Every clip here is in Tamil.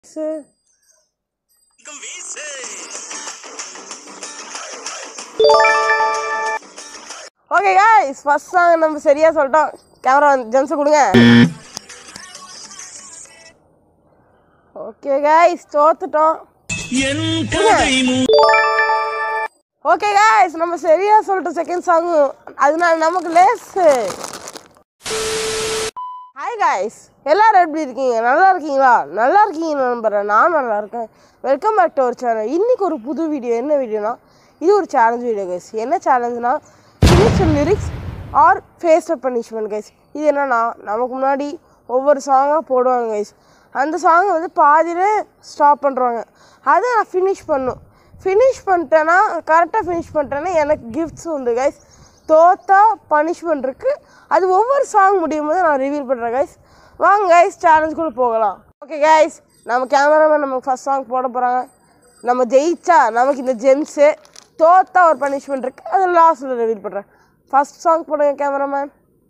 Sir. வீசு ஓகே guys ஃபர்ஸ்ட் சாங் நம்ம சரியா சொல்லிட்டோம் கேமரா ஜென்ஸ் கொடுங்க ஓகே guys தோத்துட்டோம் என் கதை ஓகே guys நம்ம சரியா சொல்லிட்டோம் செகண்ட் சாங் அதனால நமக்கு லேஸு ஹாய் guys எல்லாரும் எப்படி இருக்கீங்க நல்லா இருக்கீங்களா நல்லா இருக்கீங்க நம்புறேன் நான் நல்லா இருக்கேன் வெல்கம் பேக் டு ஒரு சேனல் இன்னைக்கு ஒரு புது வீடியோ என்ன வீடியோனா இது ஒரு சேலஞ்ச் வீடியோ கைஸ் என்ன சேலஞ்சுனா finish lyrics or face punishment guys இது என்னன்னா நமக்கு முன்னாடி ஒவ்வொரு சாங்காக போடுவாங்க கைஸ் அந்த சாங்கை வந்து பாதியில ஸ்டாப் பண்ணுறாங்க அதை நான் ஃபினிஷ் பண்ணும் ஃபினிஷ் பண்ணிட்டேன்னா கரெக்டாக ஃபினிஷ் பண்ணிட்டேன்னா எனக்கு கிஃப்ட்ஸ் உண்டு கைஸ் தோத்தா பனிஷ்மெண்ட் இருக்குது அது ஒவ்வொரு சாங் முடியும் போது நான் ரிவீல் பண்ணுறேன் கைஸ் வாங்க கைஸ் சேலஞ்சுக்குள்ளே போகலாம் ஓகே கைஸ் நம்ம கேமராமேன் நமக்கு ஃபஸ்ட் சாங் போட போகிறாங்க நம்ம ஜெயிச்சா நமக்கு இந்த ஜெம்ஸு தோத்தா ஒரு பனிஷ்மெண்ட் இருக்குது அது லாஸ்ட்டில் ரிவீல் பண்ணுறேன் ஃபஸ்ட் சாங் போடுங்க கேமராமேன்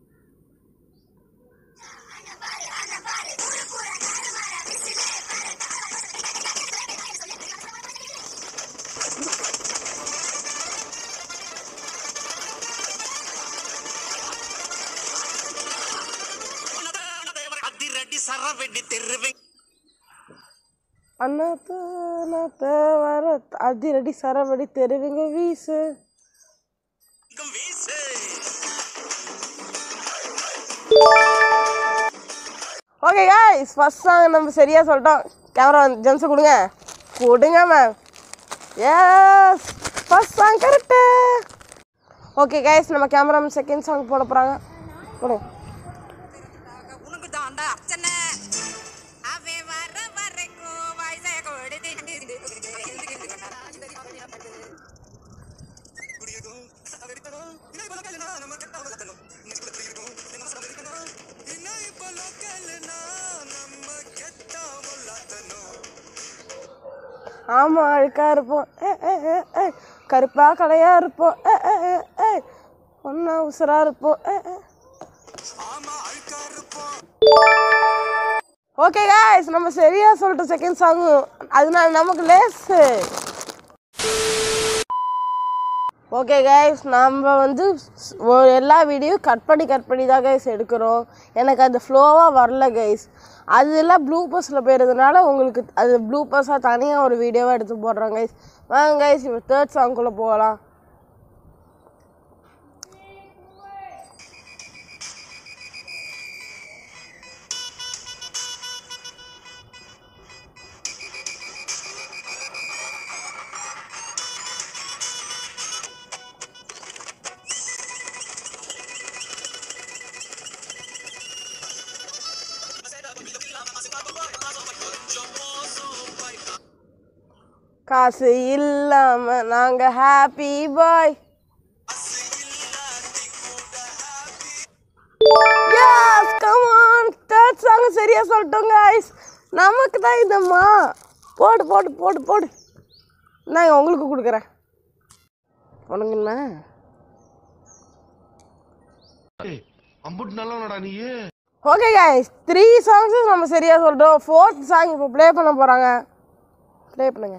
அதிரடி சரவெடி தெருவை அண்ணாத்த அண்ணாத்த வர அதிரடி சரவடி தெருவுங்க வீசு வீசு ஓகே guys ஃபர்ஸ்ட் சாங் நம்ம சரியாக சொல்லிட்டோம் கேமரா ஜென்ஸை கொடுங்க கொடுங்க ma'am yes first song correct okay guys நம்ம கேமராமேன் செகண்ட் சாங் போட போகிறாங்க போடுங்க உனக்கு தாண்டா அர்ச்சனை அவன் வர வரைக்கும் வயசை கொடுத்து ஆமாம் அழுக்கா இருப்போம் ஏ ஏ ஏ ஏ கருப்பா கலையாக இருப்போம் ஏ ஏ ஏ ஏ ஒன்றா உசுராக இருப்போம் ஏ ஏ ஓகே guys நம்ம சரியாக சொல்லிட்டோம் செகண்ட் சாங் அதனால நமக்கு லேஸு ஓகே கைஸ் நம்ம வந்து ஸ்- ஒரு எல்லா வீடியோ கட் பண்ணி கட் பண்ணி தான் கைஸ் எடுக்கிறோம் எனக்கு அது ஃப்ளோவாக வரல கைஸ் அதெல்லாம் ப்ளூ பஸ்ஸில் போயிருந்தனால உங்களுக்கு அது ப்ளூ பஸ்ஸாக தனியாக ஒரு வீடியோவாக எடுத்து போடுறோம் கைஸ் வாங்க கைஸ் இப்போ தேர்ட் சாங்குள்ளே போகலாம் காசு இல்லாமல் நாங்கள் happy boy yes come on third song சரியா சொல்லிட்டோம் guys நமக்கு தான் இதம்மா போடு போடு போடு போடு நான் உங்களுக்கு கொடுக்குறேன் உனக்கு என்ன அம்புட்டு நல்லவனடா நீ ஓகே guys த்ரீ சாங்ஸ் நம்ம சரியா சொல்லிட்டோம் ஃபோர்த் சாங் இப்போ ப்ளே பண்ண போகிறாங்க ப்ளே பண்ணுங்க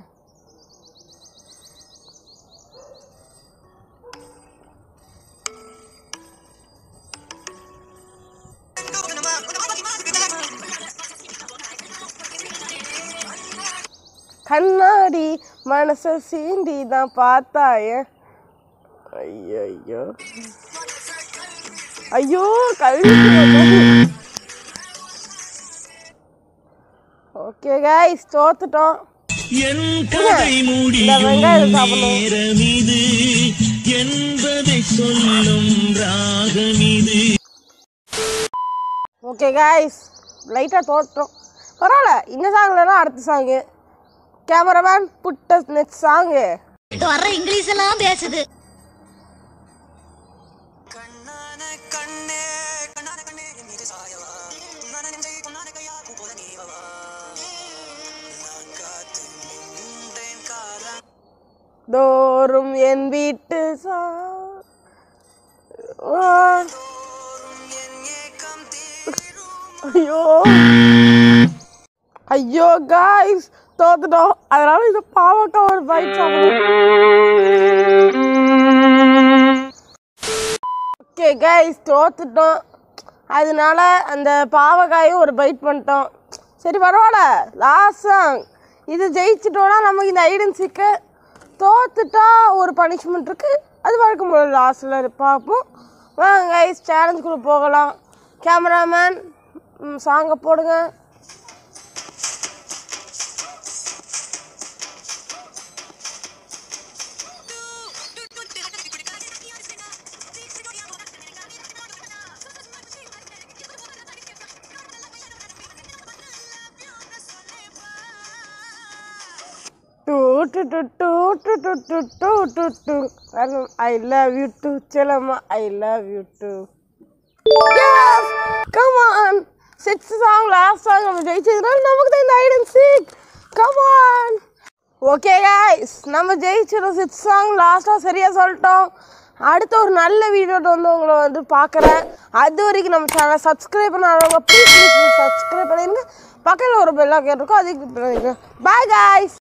கண்ணாடி மனச சீண்டி தான் பார்த்தாய ஐயோ ஐயோ ஐயோ கழுவி ஓகே கைஸ் தோத்துட்டோம் என் கதை இந்த முடியும் வெங்காயம் சாப்பிடணும் நேரம் இது என்பதை சொல்லும் ராகம் இது ஓகே கைஸ் லைட்டாக தோத்துட்டோம் பரவாயில்ல இந்த சாங்லலாம் அடுத்த சாங்கு கேமராமேன் புட்ட நெக்ஸ்ட் சாங்கு வர்ற இங்கிலீஷ் எல்லாம் பேசுது கண்ணான கண்ணே கண்ணான கண்ணே என் மீது சாயவா உன்னான நெஞ்சை பொன்னான கையா பூ போல நீவவா நான் காத்து நின்றேன் காலம் தோறும் என் வீட்டு சா ஆ, தோறும் என் ஏக்கம் தீரும் ஐயோ ஐயோ காய்ஸ் தோத்துட்டோம் அதனால இந்த பாவக்காய் ஒரு பைட் சாப்பிடுவோம் ஓகே கைஸ் தோத்துட்டோம் அதனால அந்த பாவக்காயும் ஒரு பைட் பண்ணிட்டோம் சரி பரவாயில்ல லாஸ்ட் சாங் இது ஜெயிச்சிட்டோன்னா நமக்கு இந்த ஐடன் சிக்க தோத்துட்டா ஒரு பனிஷ்மெண்ட் இருக்குது அது வழக்கம் போல லாஸ்ட்டில் பார்ப்போம் வாங்க கைஸ் சேலஞ்சுக்குள்ளே போகலாம் கேமராமேன் சாங்கை போடுங்க டூ டு டு டு டு டு டு டு டு டு ஐ லவ் யூ டு செல்லம்மா ஐ லவ் யூ டு Yes! Come on! Sixth song, last song நம்ம ஜெயிச்சதுனால நமக்கு தான் இந்த hide and seek come on okay guys நம்ம ஜெயிச்சிடும் சிக்ஸ் சாங் லாஸ்ட்டாக சரியாக சொல்லிட்டோம் அடுத்த ஒரு நல்ல வீடியோட்ட வந்து உங்களை வந்து பார்க்குறேன் அது வரைக்கும் நம்ம சேனலை சப்ஸ்கிரைப் பண்ணாதவங்க ப்ளீஸ் ப்ளீஸ் சப்ஸ்கிரைப் பண்ணிடுங்க பக்கத்தில் ஒரு பெல்லாக கேட்டிருக்கோம் அதுக்கு பாய் guys